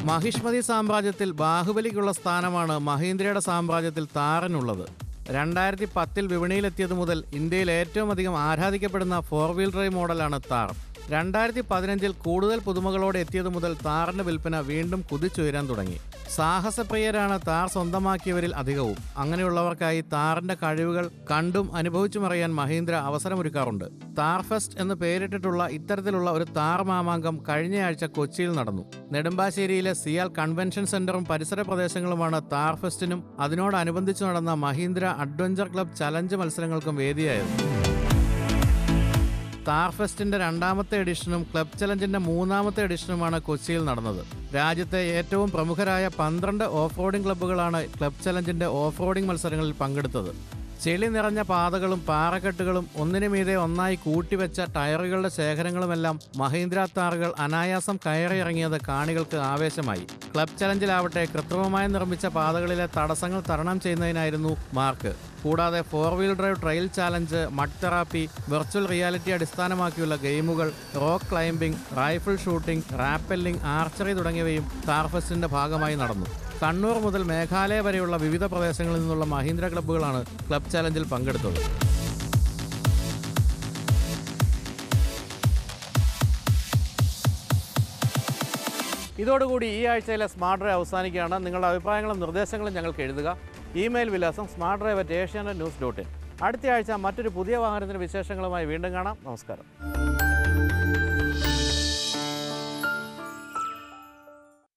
മഹിഷ്മതി സാമ്രാജ്യത്തിൽ ബാഹുബലിക്കുള്ള സ്ഥാനമാണ് മഹീന്ദ്രയുടെ സാമ്രാജ്യത്തിൽ താറിനുള്ളത് രണ്ടായിരത്തി പത്തിൽ വിപണിയിലെത്തിയത് മുതൽ ഇന്ത്യയിൽ ഏറ്റവും അധികം ആരാധിക്കപ്പെടുന്ന ഫോർ വീൽ ഡ്രൈവ് മോഡലാണ് താർ രണ്ടായിരത്തി പതിനഞ്ചിൽ കൂടുതൽ പുതുമകളോടെ എത്തിയത് മുതൽ താറിന്റെ വിൽപ്പന വീണ്ടും കുതിച്ചുയരാൻ തുടങ്ങി സാഹസപ്രിയരാണ് താർ സ്വന്തമാക്കിയവരിൽ അധികവും അങ്ങനെയുള്ളവർക്കായി താറിന്റെ കഴിവുകൾ കണ്ടും അനുഭവിച്ചും അറിയാൻ മഹീന്ദ്ര അവസരമൊരുക്കാറുണ്ട് താർ ഫെസ്റ്റ് എന്ന് പേരിട്ടിട്ടുള്ള ഇത്തരത്തിലുള്ള ഒരു താർ മാമാങ്കം കഴിഞ്ഞയാഴ്ച കൊച്ചിയിൽ നടന്നു നെടുമ്പാശ്ശേരിയിലെ സിയാൽ കൺവെൻഷൻ സെന്ററും പരിസര പ്രദേശങ്ങളുമാണ് താർ ഫെസ്റ്റിനും അതിനോടനുബന്ധിച്ച് നടന്ന മഹീന്ദ്ര അഡ്വഞ്ചർ ക്ലബ് ചലഞ്ച് മത്സരങ്ങൾക്കും വേദിയായത് താർ ഫെസ്റ്റിന്റെ രണ്ടാമത്തെ എഡിഷനും ക്ലബ് ചലഞ്ചിന്റെ മൂന്നാമത്തെ എഡിഷനുമാണ് കൊച്ചിയിൽ നടന്നത് രാജ്യത്തെ ഏറ്റവും പ്രമുഖരായ പന്ത്രണ്ട് ഓഫ് റോഡിംഗ് ക്ലബ്ബുകളാണ് ക്ലബ് ചലഞ്ചിന്റെ ഓഫ് റോഡിംഗ് മത്സരങ്ങളിൽ പങ്കെടുത്തത് ചെളി നിറഞ്ഞ പാതകളും പാറക്കെട്ടുകളും ഒന്നിനു മീതെ ഒന്നായി കൂട്ടിവെച്ച ടയറുകളുടെ ശേഖരങ്ങളുമെല്ലാം മഹീന്ദ്ര താറുകൾ അനായാസം കയറിയിറങ്ങിയത് കാണികൾക്ക് ആവേശമായി ക്ലബ് ചലഞ്ചിലാവട്ടെ കൃത്രിമമായി നിർമ്മിച്ച പാതകളിലെ തടസ്സങ്ങൾ തരണം ചെയ്യുന്നതിനായിരുന്നു മാർക്ക് കൂടാതെ four wheel drive trail challenge mud therapy virtual reality അടിസ്ഥാനമാക്കിയുള്ള ഗെയിമുകൾ rock climbing rifle shooting rappelling archery തുടങ്ങിയവയും താർഫെസ്റ്റിന്റെ ഭാഗമായി നടന്നു കണ്ണൂർ മുതൽ മേഘാലയ വരെയുള്ള വിവിധ പ്രദേശങ്ങളിൽ നിന്നുള്ള മഹീന്ദ്ര ക്ലബ്ബുകളാണ് ക്ലബ് ചാലഞ്ചിൽ പങ്കെടുത്തത് ഇതോടുകൂടി ഈ ആഴ്ചയിലെ സ്മാർട്ട് ഡ്രൈവ് അവസാനിക്കുകയാണ് നിങ്ങളുടെ അഭിപ്രായങ്ങളും നിർദ്ദേശങ്ങളും ഞങ്ങൾക്ക് എഴുതുക ഇമെയിൽ വിലാസം smart drive at Asianet news dot in അടുത്ത ആഴ്ച മറ്റൊരു പുതിയ വാഹനത്തിന്റെ വിശേഷങ്ങളുമായി വീണ്ടും കാണാം നമസ്കാരം